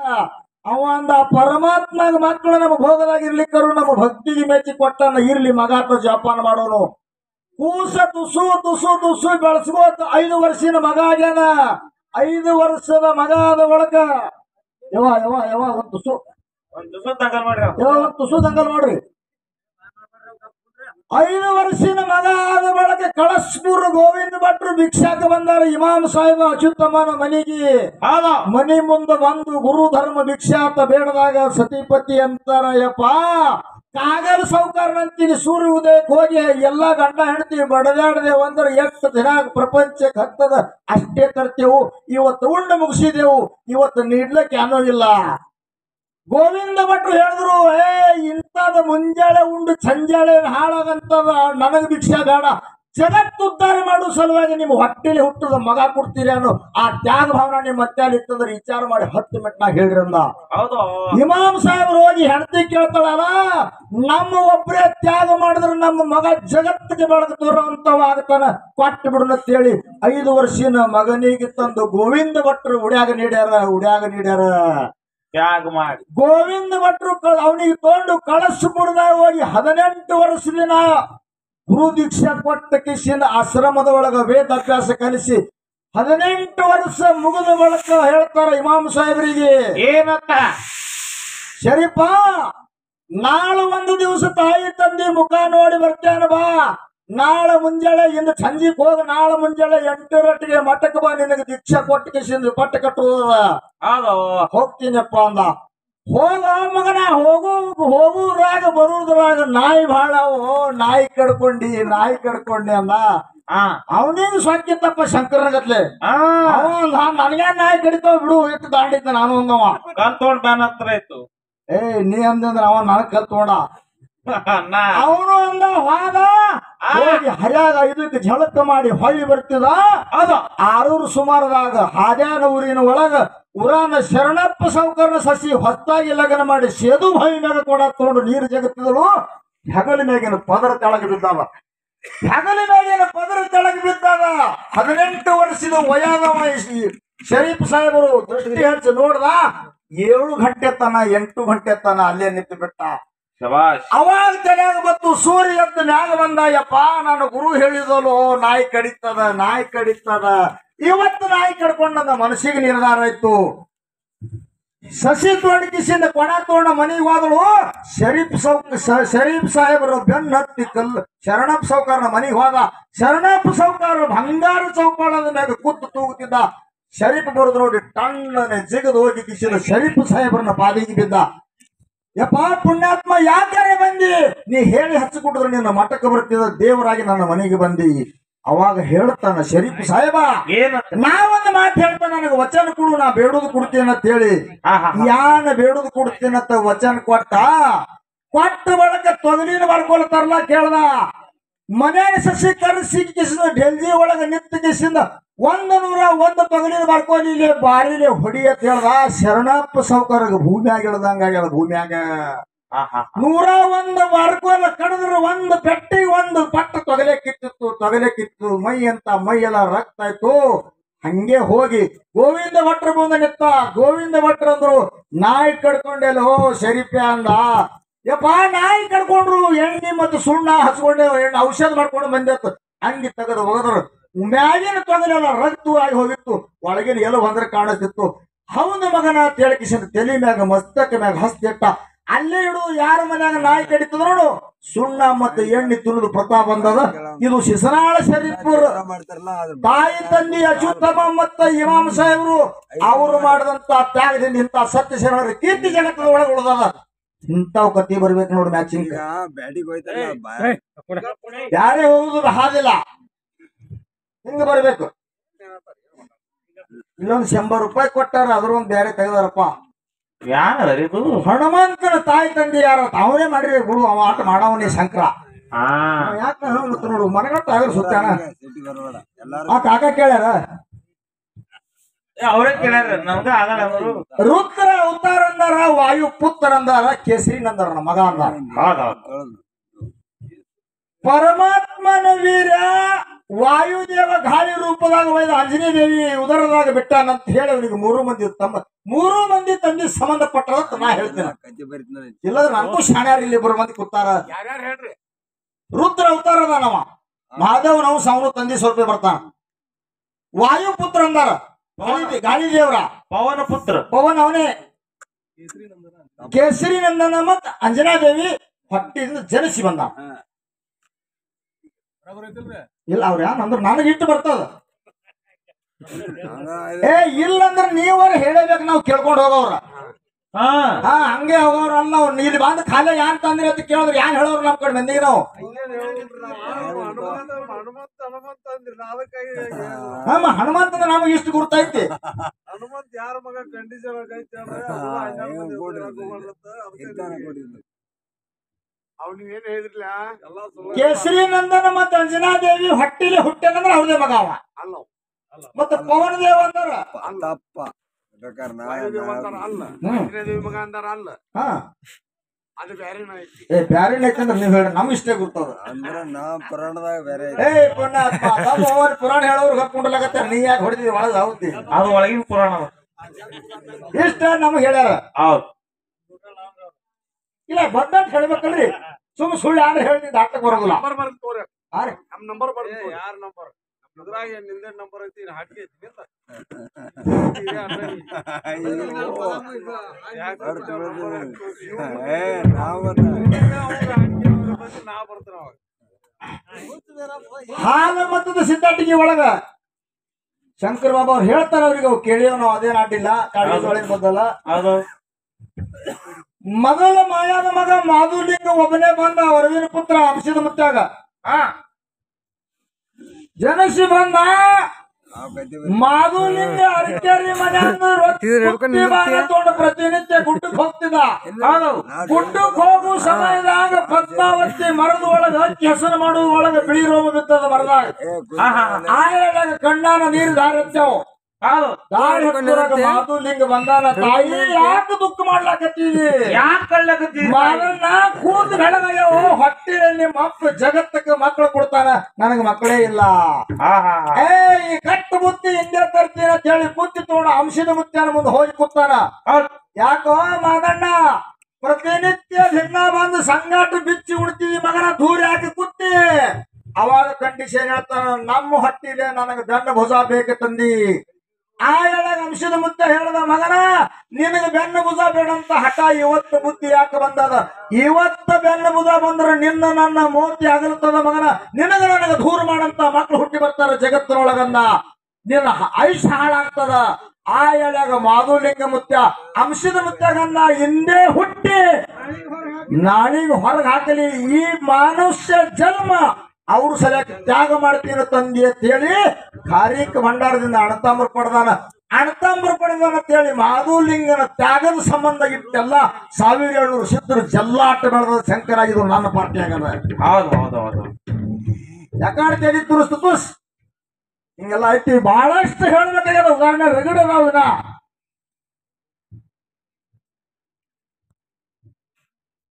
ಅವ ಅಂದ ಪರಮಾತ್ಮಗ ಮಕ್ಕಳು ನಮ್ಮ ಭೋಗದಾಗಿರ್ಲಿಕ್ಕರು ನಮ್ಮ ಭಕ್ತಿಗೆ ಮೆಚ್ಚಿ ಕೊಟ್ಟನ ಇರ್ಲಿ ಮಗಾತ ಜಪಾನ ಮಾಡೋನು ಕೂಸ ತುಸು ತುಸು ತುಸು ಬೆಳೆಸ್ಕೋತ ಐದು ವರ್ಷದ ಮಗ ಆಗ್ಯಾನ ಐದು ವರ್ಷದ ಮಗ ಆದ ಒಳಗ ಯವ ಯವ ಯವ ಒಂದ್ ತುಸು ಒಂದ್ ದಿವಸ ತಗಲ್ ಮಾಡ್ರಿ ಯವ ಒಂದ್ ತುಸು ದಂಗಲ್ ನೋಡ್ರಿ ಐದು ವರ್ಷದ ಮಗ ಆದ ಬಳಿಕ ಕಳಸ್ಪುರ ಗೋವಿಂದ ಭಟ್ರು ಭಿಕ್ಷಾಕ ಬಂದಾರ ಇಮಾಮ್ ಸಾಹೇಬ ಅಚ್ಯುತಮ್ಮನ ಮನೆಗೆ ಹೌದು ಮನಿ ಮುಂದ ಬಂದು ಗುರು ಧರ್ಮ ಭಿಕ್ಷಾ ಅಂತ ಬೇಡದಾಗ ಸತಿಪತಿ ಅಂತಾರ ಯಪ್ಪ ಕಾಗಲ್ ಸೌಕಾರನಂತೀನಿ ಸೂರ್ಯ ಉದಯಕ್ಕೆ ಹೋಗಿ ಎಲ್ಲಾ ಗಂಡ ಹೆಂಡತಿ ಬಡದಾಡದೇವು ಅಂದ್ರೆ ಎಷ್ಟು ದಿನ ಪ್ರಪಂಚಕ್ಕೆ ಹತ್ತದ ಅಷ್ಟೇ ತರ್ತೇವು ಇವತ್ತು ಉಂಡ ಮುಗಿಸಿದೆವು ಇವತ್ತು ನೀಡ್ಲಿಕ್ಕೆ ಏನೂ ಇಲ್ಲ ಗೋವಿಂದ ಭಟ್ರು ಹೇಳಿದ್ರು ಏ ಇಂಥದ ಮುಂಜಾಳೆ ಉಂಡು ಸಂಜಾಳೆ ಹಾಳಾಗಂತದ ನನಗ ಭಿಕ್ಷಾ ಬೇಡ ಜಗತ್ತು ಉದ್ಧಾರ ಮಾಡೋ ಸಲುವಾಗಿ ನಿಮ್ಮ ಹೊಟ್ಟೆಲಿ ಹುಟ್ಟದ ಮಗ ಕೊಡ್ತೀರಿ ಅನ್ನೋ ಆ ತ್ಯಾಗ ಭಾವನೆ ನಿಮ್ಮ ಮತ್ತೆ ಇತ್ತಂದ್ರೆ ವಿಚಾರ ಮಾಡಿ ಹತ್ತು ಮಿಟ್ನಾಗ ಹೇಳ್ರಂದ ಹೌದು ಇಮಾಮ್ ಸಾಹೇಬ್ರು ಹೋಗಿ ಹೆಂಡತಿ ಕೇಳ್ತಾಳಲ್ಲ ನಮ್ಮ ಒಬ್ಬರೇ ತ್ಯಾಗ ಮಾಡಿದ್ರೆ ನಮ್ಮ ಮಗ ಜಗತ್ತಿಗೆ ಬೆಳಕು ತೋರುವಂತವ ಆಗ್ತಾನ ಕೊಟ್ಟು ಬಿಡೋಣ ಅಂತೇಳಿ ಐದು ವರ್ಷಿನ ಮಗನಿಗೆ ತಂದು ಗೋವಿಂದ ಭಟ್ರು ಉಡ್ಯಾಗ ನೀಡ್ಯಾರ ಉಡ್ಯಾಗ ನೀಡ್ಯಾರ ತ್ಯಾಗ ಮಾಡಿ ಗೋವಿಂದ ಭಟ್ರು ಅವನಿಗೆ ತಗೊಂಡು ಕಳಸಪುರದಾಗ ಹೋಗಿ ಹದಿನೆಂಟು ವರ್ಷದಿನ ಗುರು ದೀಕ್ಷಾ ಕೊಟ್ಟ ಕಿಶಿನ ಆಶ್ರಮದ ಒಳಗ ವೇದ ಅಭ್ಯಾಸ ಕಲಿಸಿ ಹದಿನೆಂಟು ವರ್ಷ ಮುಗಿದ ಬಳಿಕ ಹೇಳ್ತಾರ ಇಮಾಮ್ ಸಾಹೇಬರಿಗೆ ಏನಂತ ಶರೀಫ ನಾಳೆ ಒಂದು ದಿವಸ ತಾಯಿ ತಂದೆ ಮುಖ ನೋಡಿ ಬರ್ತೇನೆ ಬಾ ನಾಳೆ ಮುಂಜಾನೆ ಇಂದ ಸಂಜೆಗೆ ಹೋಗ ನಾಳೆ ಮುಂಜಾನೆ ಎಂಟರಟ್ಟಿಗೆ ಮಠಕ್ಕೆ ಬಾ ನಿನಗೆ ದೀಕ್ಷಾ ಕೊಟ್ಟ ಕಿಶಿಂದ ಪಟ್ಟ ಕಟ್ಟುವುದ ಹೌದು ಹೋಗ್ತೀನಪ್ಪ ಅಂದ ಹೋಗ ಮಗನ ಹೋಗು ಹೋಗುದ್ರಾಗ ಬರುದ್ರಾಗ ನಾಯಿ ಭಾಳ ಅವು ನಾಯಿ ಕಡ್ಕೊಂಡಿ ನಾಯಿ ಕಡ್ಕೊಂಡಿ ಅಂದ ಹಾ ಅವನಿಗೆ ಸೊಕ್ಕಿತ್ತಪ್ಪ ಶಂಕರನಗತ್ಲೆ ಹಾ ಅವ ನನಗೆ ನಾಯಿ ಕಡಿತಾವ ಬಿಡು ಎಷ್ಟು ದಾಂಡಿದ್ದ ನಾನು ಅಂದವ ಕಂತೋಡ್ ಬ್ಯಾನ್ ಹತ್ರ ಇತ್ತು ಏ ನೀ ಅಂದಂದ್ರ ಅವ ನನಗ್ ಕಲ್ತೋಡ ನಾ ಅವನು ಅಂದ ಹೋದ ಹೋಗಿ ಹರ್ಯಾಗ ಇದಕ್ಕೆ ಝಳಕ ಮಾಡಿ ಹೊಳ್ಳಿ ಬರ್ತಿದ ಹೌದು ಆರೂರು ಸುಮಾರದಾಗ ಹಾದ್ಯಾನ ಊರಿನ ಒಳಗ ಊರಾನ ಶರಣಪ್ಪ ಸಾವುಕಾರನ ಸಸಿ ಹೊತ್ತಾಗಿ ಲಗ್ನ ಮಾಡಿ ಸೇದು ಬಾಯಿ ಮ್ಯಾಗ ಕೊಡ ತಗೊಂಡು ನೀರು ಜಗತ್ತಿದಳು ಹೆಗಲ ಮ್ಯಾಗಿನ ಪದರ ತೆಳಗೆ ಬಿದ್ದಾವ ಹೆಗಲ ಮ್ಯಾಗಿನ ಪದರ ತೆಳಗೆ ಬಿದ್ದಾವ ಹದಿನೆಂಟು ವರ್ಷದ ವಯಾದ ವಯಸ್ಸಿ ಶರೀಫ್ ಸಾಹೇಬರು ದೃಷ್ಟಿ ಹಚ್ಚಿ ನೋಡ್ದ ಏಳು ಗಂಟೆ ತನ ಎಂಟು ಗಂಟೆ ತನ ಅಲ್ಲೇ ನಿಂತು ಬಿಟ್ಟ ಶಬಾಷ್ ಅವಾಗ ತಲೆಯಾಗ ಬತ್ತು ಸೂರ್ಯ ಎದ್ದು ಮ್ಯಾಗ ಬಂದ ಯಪ್ಪ ನಾನು ಗುರು ಹೇಳಿದಲು ನಾಯಿ ಕಡಿತದ ನಾಯಿ ಕಡಿತದ ಇವತ್ತು ನಾಯಿ ಕಡ್ಕೊಂಡಂದ ಮನಸ್ಸಿಗೆ ನಿರ್ಧಾರ ಆಯ್ತು ಸಸಿ ತೊಡಗಿಸಿಂದ ಕೊಡ ತಗೊಂಡ ಮನೆಗೆ ಹೋದಳು ಶರೀಫ್ ಸೌಕ್ ಸ- ಶರೀಫ್ ಸಾಹೇಬರು ಬೆನ್ನ ಹತ್ತಿ ಕಲ್ಲು ಶರಣಪ್ಪ ಸೌಕಾರನ ಮನೆಗೆ ಹೋದ ಶರಣಪ್ಪ ಸೌಕಾರ ಬಂಗಾರ ಚೌಕಾಳದ ಮ್ಯಾಗ ಕೂತು ತೂಗುತ್ತಿದ್ದ ಶರೀಫ್ ಬರೋದು ನೋಡಿ ಟಣ್ಣನೆ ಜಿಗದು ಹೋಗಿ ಕಿಸಿದ ಶರೀಫ್ ಸಾಹೇಬರನ್ನ ಪಾದಿಗೆ ಬಿದ್ದ ಯಪ್ಪ ಪುಣ್ಯಾತ್ಮ ಯಾಕಾರೆ ಬಂದಿ ನೀ ಹೇಳಿ ಹಚ್ಚಿಕೊಟ್ಟಿದ್ರೆ ನಿನ್ನ ಮಠಕ್ಕೆ ಬರ್ತಿದ್ದ ದೇವರಾಗಿ ನನ್ನ ಮನೆಗೆ ಬಂದಿ ಅವಾಗ ಹೇಳ್ತಾನ ಶರೀಫ್ ಸಾಹೇಬ ಏನಂತ ನಾವೊಂದು ಮಾತು ಹೇಳ್ತಾನ ನನಗೆ ವಚನ ಕೊಡು ನಾ ಬೇಡೋದು ಕೊಡ್ತೇನೆ ಅಂತ ಹೇಳಿ ಹಾ ಹಾ ಯಾನ ಬೇಡೋದು ಕೊಡ್ತೇನೆ ಅಂತ ವಚನ ಕೊಟ್ಟ ಕೊಟ್ಟ ಬಳಕ ತೊಗಲಿನ ಬರ್ಕೊಳ್ತಾರಲ್ಲ ಕೇಳ್ದ ಮನ್ಯಾಗ ಸಸಿ ಕರೆಸಿ ಕಿಸಿದ ಡೆಲ್ಜಿ ಒಳಗ ನಿಂತ ಕಿಸಿಂದ ಒಂದು ನೂರ ಒಂದು ತೊಗಲಿನ ಬರ್ಕೊಂಡು ಇಲ್ಲಿ ಬಾರಿಲಿ ಹೊಡಿ ಅಂತ ಹೇಳ್ದ ಶರಣಪ್ಪ ಸಾವುಕಾರಗ ಭೂಮಿಯಾಗ ಇಳ್ದಂಗ ಆಗ್ಯಾದ ಭೂಮಿಯಾಗ ಹಾ ಹಾ ನೂರ ಒಂದು ಬರ್ಕೋಲ ಕಡಿದ್ರೆ ಒಂದು ಪೆಟ್ಟಿಗೆ ಒಂದು ಪಟ್ಟ ತೊಗಲೆ ಕಿತ್ತಿತ್ತು ತೊಗಲೆ ಕಿತ್ತು ಮೈ ಅಂತ ಮೈ ಎಲ್ಲ ರಕ್ತ ಆಯ್ತು ಹಂಗೆ ಹೋಗಿ ಗೋವಿಂದ ಭಟ್ರ ಬಂದ ನಿತ್ತ ಗೋವಿಂದ ಭಟ್ರ ಅಂದ್ರು ನಾಯಿ ಕಡ್ಕೊಂಡೆಲ್ಲ ಓ ಶರೀಫೆ ಅಂದ ಯಪ್ಪ ನಾಯಿ ಕಡ್ಕೊಂಡ್ರು ಎಣ್ಣೆ ಮತ್ತು ಸುಣ್ಣ ಹಚ್ಕೊಂಡೆ ಎಣ್ಣೆ ಔಷಧ ಮಾಡ್ಕೊಂಡು ಬಂದೆತ್ತು ಹಂಗೆ ತೆಗೆದು ಹೋದ್ರು ಮ್ಯಾಗಿನ ತೊಗಲೆಲ್ಲ ರಕ್ತವಾಗಿ ಹೋಗಿತ್ತು ಒಳಗಿನ ಎಲ್ಲ ಬಂದ್ರೆ ಕಾಣಿಸ್ತಿತ್ತು ಹೌದು ಮಗನ ತೇಳಕಿಸಿದ ತಲೆ ಮ್ಯಾಗ ಮಸ್ತಕ ಮ್ಯಾಗ ಹಸ್ತಿಟ್ಟ ಅಲ್ಲೇ ಇಡು ಯಾರ ಮನ್ಯಾಗ ನಾಯಿ ಕಡಿತದ ನೋಡು ಸುಣ್ಣ ಮತ್ತೆ ಎಣ್ಣೆ ತುಳಿದು ಪ್ರತಾಪ ಬಂದದ ಇದು ಶಿಸನಾಳ ಶರೀಫ್ಪುರ ಮಾಡ್ತಾರಲ್ಲ ಅದ್ರ ತಾಯಿ ತಂದೆ ಅಚ್ಯುತಮ್ಮ ಮತ್ತ ಇಮಾಮ್ ಸಾಹೇಬರು ಅವರು ಮಾಡಿದಂತ ತ್ಯಾಗದಿಂದ ಇಂತ ಸತ್ಯ ಶರಣರ ಕೀರ್ತಿ ಜಗತ್ತದ ಒಳಗೆ ಉಳ್ದದ ಇಂಥವ್ ಕತಿ ಬರ್ಬೇಕು ನೋಡಿ ಮ್ಯಾಚಿಂಗ್ ಈಗ ಬ್ಯಾಟಿಗೆ ಹೋಯ್ತಾರಲ್ಲ ಬಾ- ಯಾರೇ ಹೋಗುದು ಹಾದಿಲ್ಲ ಹಿಂಗ ಬರ್ಬೇಕು ಇಲ್ಲೊಂದು ಶಂಬರ್ ರೂಪಾಯಿ ಕೊಟ್ಟಾರ ಅದ್ರ ಒಂದ್ ಬೇರೆ ತೆಗ್ದಾರಪ್ಪ ಯಾರ ಇದು ಹನುಮಂತನ ತಾಯಿ ತಂದೆ ಯಾರ ಅವನೇ ಮಾಡಿರಿ ಬಿಡು ಅವ ಆಟ ಮಾಡವನೇ ಶಂಕರ ಹಾ ಯಾಕ ಮತ್ತೆ ನೋಡು ಮನೆಗಟ್ಟ ಆಗಲ್ಲ ಸುತ್ತಾನ ಸಿಟಿ ಬರಬೇಡ ಎಲ್ಲಾರು ಆ ಕಾಕ ಕೇಳ್ಯಾರ ಅವ್ರೇ ಕೇಳ್ಯಾರ ನಮ್ಗ ಆಗಲ್ಲ ಅವರು ರುದ್ರ ಅವತಾರ ಅಂದಾರ ವಾಯು ಪುತ್ರ ಅಂದಾರ ಕೇಸರಿ ಅಂದಾರ ನಮ್ಮ ಮಗ ಅಂದಾರ ಹೌದೌದು ತೊಳ್ದು. ಪರಮಾತ್ಮನ ವೀರ್ಯ ವಾಯುದೇವ ಗಾಳಿ ರೂಪದಾಗ ಒಯ್ದ ಆಂಜನೇಯ ದೇವಿ ಉದರದಾಗ ಬಿಟ್ಟಾನಂತ ಹೇಳಿ ಅವನಿಗೆ ಮೂರು ಮಂದಿ ತಮ್ಮ ಮೂರು ಮಂದಿ ತಂದೆ ಸಂಬಂಧಪಟ್ಟದ ನಾ ಹೇಳ್ತೇನೆ ಕತ್ತಿ ಬರಿತಾನೆ ಇಲ್ಲದ್ರೆ ನನಗೂ ಶಾಣ್ಯಾರ ಇಲ್ಲಿ ಇಬ್ಬರು ಮಂದಿ ಕೂತಾರ ಯಾರ್ಯಾರು ಹೇಳ್ರಿ ರುದ್ರ ಅವತಾರ ಅದಾನವ ಮಹಾದೇವ್ ನಾವು ಸಾವಿರ ತಂದೆ ಸ್ವಲ್ಪ ಬರ್ತಾನ ವಾಯುಪುತ್ರ ಅಂದಾರ ಗಾಳಿ- ಗಾಳಿ ದೇವ್ರ ಪವನ ಪುತ್ರ ಪವನ್ ಅವನೇ ಕೇಸರಿ ನಂದನ ಮತ್ ಅಂಜನಾ ದೇವಿ ಹೊಟ್ಟಿಯಿಂದ ಜನಿಸಿ ಬಂದ ಇಲ್ಲ ಅವ್ರ ಯಾನ್ ಅಂದ್ರ ನನಗೆ ಇಟ್ಟು ಬರ್ತದ ಹಂಗ ಏ ಇಲ್ಲಂದ್ರ ನೀವರ ಹೇಳಬೇಕು ನಾವು ಕೇಳ್ಕೊಂಡು ಹೋಗೋವ್ರ ಹಾ ಹಾ ಹಂಗೆ ಹೋಗೋವ್ರ ಅಲ್ಲ ನಾವು ಇಲ್ಲಿ ಬಂದ್ ಖಾಲಿ ಯಾನ್ ತಂದ್ರಿ ಅಂತ ಕೇಳಿದ್ರೆ ಯಾನ್ ಹೇಳೋರು ನಮ್ ಕಡೆ ಮಂದಿಗೆ ನಾವು ಹನುಮಂತ ಹನುಮಂತ ಹನುಮಂತ ಅಂದ್ರಿ ನಾ ಅದಕ್ಕಾಗಿ ನಮ್ಮ ಹನುಮಂತನ ನಮಗೆ ಇಷ್ಟು ಗುರ್ತೈತಿ ಹನುಮಂತ ಯಾರ ಮಗ ಕಂಡೀಷನ್ ಆಗೈತೆ ಅಂದ್ರೆ ಹಾ, ಅವ್ನು ಹನ್ನೆರಡು ಏನು ಮಂದಿ ಕೊಡ್ರಿ ಹೋಗ್ಯಾರ ಹೋಗ್ಬಾರ್ದಂತ ಅದಕ್ಕೆ ಇರ್ತಾನ ಕೊಟ್ಟಿದ್ದು ಅವ್ನು ಏನ್ ಹೇಳಿದ್ರಲ್ಲ ಎಲ್ಲ ಸುಳ್ಳು ಕೇಸರಿ ನಂದನ ಮತ್ ಅಂಜನಾ ದೇವಿ ಹೊಟ್ಟಿಲಿ ಹುಟ್ಟೆನಂದ್ರ ಅವ್ರದೇ ಮಗ ಅವ ಅಲ್ಲ ಮತ್ತ ಪವನ ದೇವ ಅಂದಾರ ತಪ್ಪ ಬೇಕಾರ್ ನಾ ವಾಯುದೇವ ಅಂತಾರ ಅಲ್ಲ ಹ್ಮ್. ಆಂಜನೇಯ ದೇವಿ ಮಗ ಅಂತಾರ ಅಲ್ಲ ಹಾ ಅದು ಬೇರೆನ ಐತಿ ಏ ಬ್ಯಾರೆ ಯಾಕಂದ್ರೆ ನೀವ್ ಹೇಳಿ ನಮ್ ಇಷ್ಟೇ ಗುರ್ತದ ಅಂದ್ರ ನಾ ಪುರಾಣದಾಗ ಬೇರೆ ಏ ಪುಣ್ಯಾತ್ಮ ತಮ್ಮ ಅವ್ರ ಪುರಾಣ ಹೇಳೋರು ಹಾಕೊಂಡ್ಲಾಗತ್ತ ನೀ ಯಾಕೆ ಹೊಡಿದಿ ಒಳಗ ಹೌದಿ ಅದು ಒಳಗಿನ ಪುರಾಣ ಅದು. ಇಷ್ಟ ನಮಗ್ ಹೇಳ್ಯಾರ ಹೌದು ಇಲ್ಲ ಬಂದಂತ ಹೇಳ್ಬೇಕಲ್ರಿ ಸುಮ್ ಸುಳ್ಳು ಯಾರು ಹೇಳಿ ದಾಟಕ್ ಬರೋದಿಲ್ಲ ನಂಬರ್ ಬರ್ದು ತೋರಿ ಹಾ ರೀ. ನಮ್ ನಂಬರ್ ಬರ್ದು ಯಾರ ನಂಬರ್ ಇದ್ರಾಗ ಏನ್ ನಿಂದೆ ನಂಬರ್ ಐತಿ ಇನ್ ಹಾಕಿ ಐತಿ ನಿಂದ ಏ ನಾವ್ ಗೊತ್ತ ನಾ ಬರ್ತಾನ ಅವಾಗ ಹಾಲ ಮತ್ತದ ಸಿದ್ಧಾಟಿಗೆ ಒಳಗ ಶಂಕರ ಬಾಬಾ ಅವ್ರು ಹೇಳ್ತಾರ ಅವ್ರಿಗೆ ಅವ್ ಕೇಳಿಯೋ ನಾವು ಅದೇನ್ ಆಡಿಲ್ಲ ಕಾಳಿಗೆ ಬದಲ್ಲ ಹೌದು ಮೊದಲ ಮಾಯಾದ ಮಗ ಮಾಧುಲಿಂಗ ಒಬ್ಬನೇ ಬಂದ ವರವಿನ ಪುತ್ರ ಅಂಶದ ಮುತ್ತಾಗ ಹಾ ಜನಸಿ ಬಂದ ನಾವ್ ಕತ್ತಿ ಮಾಧುಲಿಂಗ ಅರಕೇರಿ ಮನೆ ತಗೊಂಡು ಪ್ರತಿನಿತ್ಯ ಗುಡ್ಡಕ್ಕೆ ಹೋಗ್ತಿದ್ದ ಹೌದು ಗುಡ್ಡಕ್ಕೆ ಹೋಗು ಸಮಯದಾಗ ಪದ್ಮಾವತಿ ಮರದ ಒಳಗ ಹಕ್ಕಿ ಹೆಸರು ಮಾಡುವ ಒಳಗ ಬಿಳಿ ರೋಮ ಬಿತ್ತದ ಮರದಾಗ ಏ ಹಾ ಹಾ ಹಾ. ಆಯದಾಗ ಕಣ್ಣಾನ ನೀರು ದಾರತ್ತೇವ್ ಹೌದು ದಾರಿ ಹತ್ತುವಾಗ ಮಾಧುಲಿಂಗ ಬಂದಾನ ತಾಯಿ ಯಾಕೆ ದುಃಖ ಮಾಡ್ಲಾಕತ್ತೀವಿ ಯಾಕೆ ಕಳ್ಳಕತ್ತಿ ಮಗನ ಕೂತು ಬೆಳಗಾಗ್ಯಾವ ಹೊಟ್ಟೆಯಲ್ಲಿ ಮಕ್ಕಳು ಜಗತ್ತಕ್ಕೆ ಮಕ್ಕಳು ಕೊಡ್ತಾನ ನನಗ ಮಕ್ಕಳೇ ಇಲ್ಲ ಹಾ ಹಾ ಹಾ ಏ ಈ ಕಟ್ಟು ಬುತ್ತಿ ಹಿಂದೆ ತರ್ತೀನಿ ಅಂತ ಹೇಳಿ ಬುತ್ತಿ ತಗೊಂಡು ಅಂಶದ ಮುತ್ತಿನ ಮುಂದೆ ಹೋಗಿ ಕೂತಾನ ಹೌದು ಯಾಕೋ ಮಗಣ್ಣ ಪ್ರತಿನಿತ್ಯ ದಿನ ಬಂದು ಸಂಗಾಟ ಬಿಚ್ಚಿ ಉಣ್ತೀವಿ ಮಗನ ದೂರ ಹಾಕಿ ಕುತ್ತಿ ಅವಾಗ ಕಂಡೀಷನ್ ಹೇಳ್ತಾನ ನಮ್ಮ ಹೊಟ್ಟಿಲೆ ನನಗೆ ಬೆನ್ನ ಭುಜ ಬೇಕು ತಂದಿ ಆ ಹೇಳಾಗ ಅಂಶದ ಮುದ್ದೆ ಹೇಳ್ದ ಮಗನ ನಿನಗೆ ಬೆನ್ನ ಭುಜ ಬೇಡಂತ ಹಠ ಇವತ್ತು ಬುದ್ಧಿ ಯಾಕೆ ಬಂದದ ಇವತ್ತ ಬೆನ್ನ ಭುಜ ಬಂದ್ರೆ ನಿನ್ನ ನನ್ನ ಮೂರ್ತಿ ಅಗಲುತ್ತದ ಮಗನ ನಿನಗೆ ನನಗೆ ದೂರ ಮಾಡಂತ ಮಕ್ಕಳು ಹುಟ್ಟಿ ಬರ್ತಾರ ಜಗತ್ತಿನೊಳಗಂದ ನಿನ್ನ ಹ- ಆಯುಷ್ಯ ಹಾಳಾಗ್ತದ ಆ ಎಳೆಯಾಗ ಮಾಧುಲಿಂಗ ಮುತ್ಯ ಅಂಶದ ಮುತ್ಯಾಗನ್ನ ಹಿಂದೆ ಹುಟ್ಟಿ ನಾಳಿಗೆ ಹೊರಗೆ ಹಾಕಲಿ ಈ ಮನುಷ್ಯ ಜನ್ಮ ಅವ್ರು ಸಲಕ್ಕೆ ತ್ಯಾಗ ಮಾಡ್ತೀನಿ ತಂದಿ ಅಂತ ಹೇಳಿ ಖಾರಿಕ ಭಂಡಾರದಿಂದ ಅಣತಾಂಬರ್ ಪಡೆದಾನ ಅಣತಾಂಬರ್ ಪಡೆದಾನ ಅಂತ ಹೇಳಿ ಮಾಧುಲಿಂಗನ ತ್ಯಾಗದ ಸಂಬಂಧ ಇಟ್ಟೆಲ್ಲ ಸಾವಿರ ಏಳ್ನೂರು ಸಿದ್ಧರು ಜಲ್ಲಾಟ ಬೆಳೆದ ಶಂಕರ ಇದು ನನ್ನ ಪಾರ್ಟಿ ಆಗದ ಹೌದು ಹೌದು ಹೌದು ಯಾಕಂದ್ರೆ ತೆಗಿ ತುರಿಸ್ತು ತುಸ್ ಹಿಂಗೆಲ್ಲ ಐತಿ ಬಹಳಷ್ಟು ಹೇಳ್ಬೇಕಾಗ್ಯದ ಉದಾಹರಣೆ ರಗಡ ಅದಾವ ಇನ್ನ